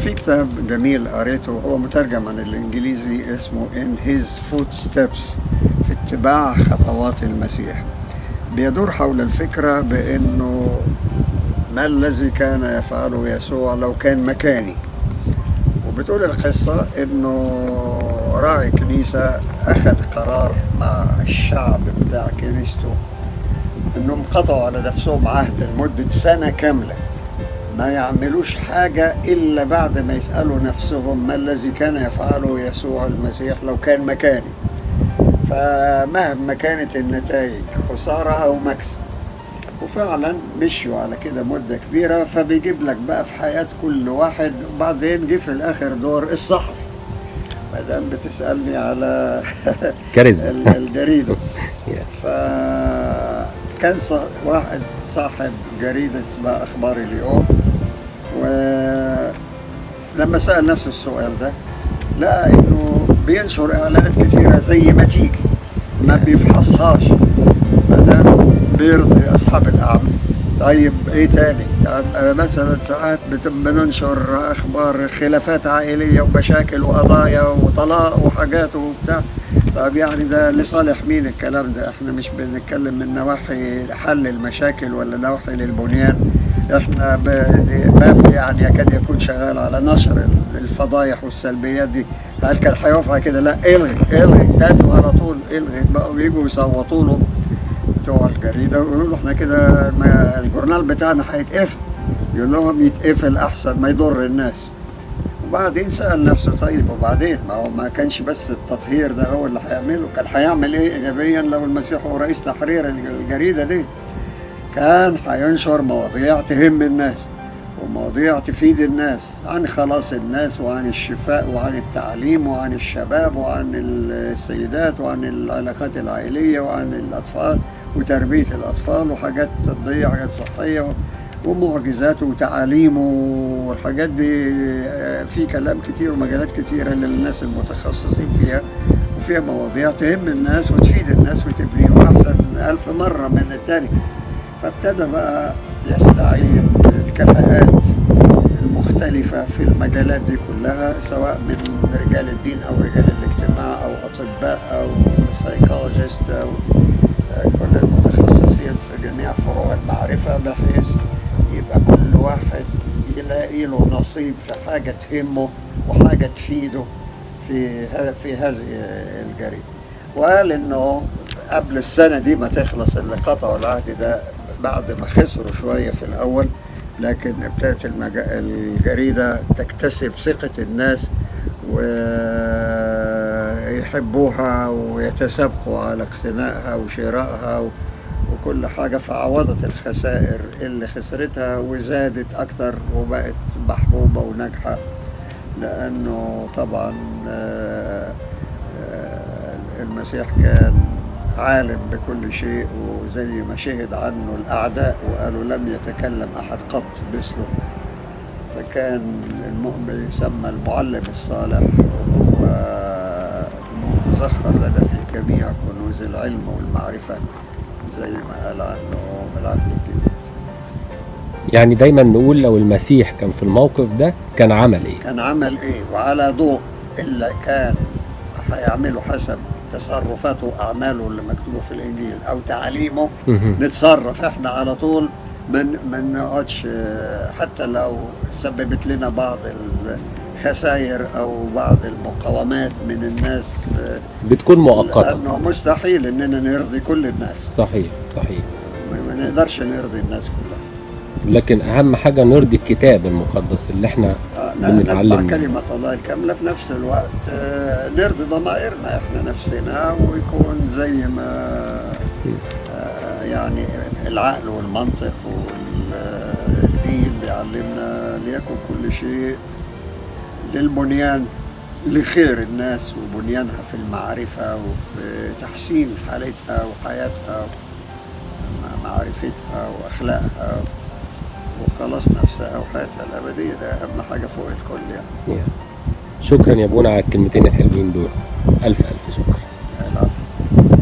في كتاب جميل قريته هو مترجم عن الانجليزي اسمه In His Footsteps في اتباع خطوات المسيح بيدور حول الفكرة بأنه ما الذي كان يفعله يسوع لو كان مكاني وبتقول القصة أنه راعي كنيسة أخذ قرار مع الشعب بتاع كنيسته أنهم قطعوا على نفسهم عهد لمدة سنة كاملة ما يعملوش حاجة إلا بعد ما يسألوا نفسهم ما الذي كان يفعله يسوع المسيح لو كان مكاني فمهما كانت النتائج خسارة أو مكسب وفعلا مشوا على كده مدة كبيرة فبيجيب لك بقى في حياة كل واحد وبعدين جه في الآخر دور الصحفي ما دام بتسألني على كاريزما ال- الجريدة فكان ص- واحد صاحب جريدة اسمها أخبار اليوم ولما سأل نفسه السؤال ده لقى إنه بينشر إعلانات كتيرة زي ما تيجي ما بيفحصهاش ما دام بيرضي أصحاب الأعمال طيب إيه تاني؟ يعني مثلا ساعات بت- بننشر أخبار خلافات عائلية ومشاكل وقضايا وطلاق وحاجات وبتاع طب يعني ده لصالح مين الكلام ده احنا مش بنتكلم من نواحي حل المشاكل ولا نواحي للبنيان احنا ب- باب يعني يكاد يكون شغال على نشر الفضايح والسلبيات دي هل كان هينفع كده لا الغي الغي تاني على طول الغي بقوا بيجوا يصوتوا له بتوع الجريده ويقولوا له احنا كده ما الجورنال بتاعنا هيتقفل يقول لهم يتقفل احسن ما يضر الناس وبعدين سأل نفسه طيب وبعدين ما هو ما كانش بس التطهير ده هو اللي هيعمله كان هيعمل ايه ايجابيا لو المسيح هو رئيس تحرير الجريده دي كان هينشر مواضيع تهم الناس ومواضيع تفيد الناس عن خلاص الناس وعن الشفاء وعن التعليم وعن الشباب وعن السيدات وعن العلاقات العائلية وعن الأطفال وتربية الأطفال وحاجات طبية وحاجات صحية ومعجزات وتعاليم والحاجات دي آه، في كلام كتير ومجالات كتيرة للناس المتخصصين فيها وفيها مواضيع تهم الناس وتفيد الناس وتبنيهم أحسن ألف مرة من التاني فابتدى بقى يستعين الكفاءات المختلفة في المجالات دي كلها سواء من رجال الدين أو رجال الاجتماع أو أطباء أو سايكولوجيست أو آه، كل المتخصصين في جميع فروع المعرفة بحيث يبقى كل واحد يلاقي له نصيب في حاجة تهمه وحاجة تفيده في ه- في هذه الجريمة وقال انه قبل السنة دي ما تخلص اللي قطعوا العهد ده بعد ما خسروا شوية في الأول لكن ابتدت المج... الجريدة تكتسب ثقة الناس ويحبوها ويتسابقوا على اقتنائها وشرائها و... وكل حاجة فعوضت الخسائر اللي خسرتها وزادت أكتر وبقت محبوبة وناجحة لأنه طبعا آه، آه، المسيح كان عالم بكل شيء وزي ما شهد عنه الأعداء وقالوا لم يتكلم أحد قط مثله فكان المؤمن يسمى المعلم الصالح وهو مزخر لدى في جميع كنوز العلم والمعرفة زي ما قال عنه العهد الجديد يعني دايما نقول لو المسيح كان في الموقف ده كان عمل ايه كان عمل ايه وعلى ضوء اللي كان هيعمله حسب تصرفاته واعماله اللي مكتوبه في الانجيل او تعاليمه مهم. نتصرف احنا على طول ما ما نقعدش آه، حتى لو سببت لنا بعض الخسائر او بعض المقاومات من الناس آه، بتكون مؤقتة لانه مستحيل اننا نرضي كل الناس صحيح صحيح ما ما نقدرش نرضي الناس كلها لكن اهم حاجة نرضي الكتاب المقدس اللي احنا آه، بنتعلم نتبع منه. كلمة الله الكاملة في نفس الوقت آه، نرضي ضمائرنا احنا نفسنا ويكون زي ما آه، يعني العقل والمنطق والدين بيعلمنا ليكن كل شيء للبنيان لخير الناس وبنيانها في المعرفة وفي تحسين حالتها وحياتها معرفتها وأخلاقها وخلاص نفسها وحياتها الأبدية ده أهم حاجة فوق الكل يعني شكرا يا ابونا على الكلمتين الحلوين دول الف الف شكر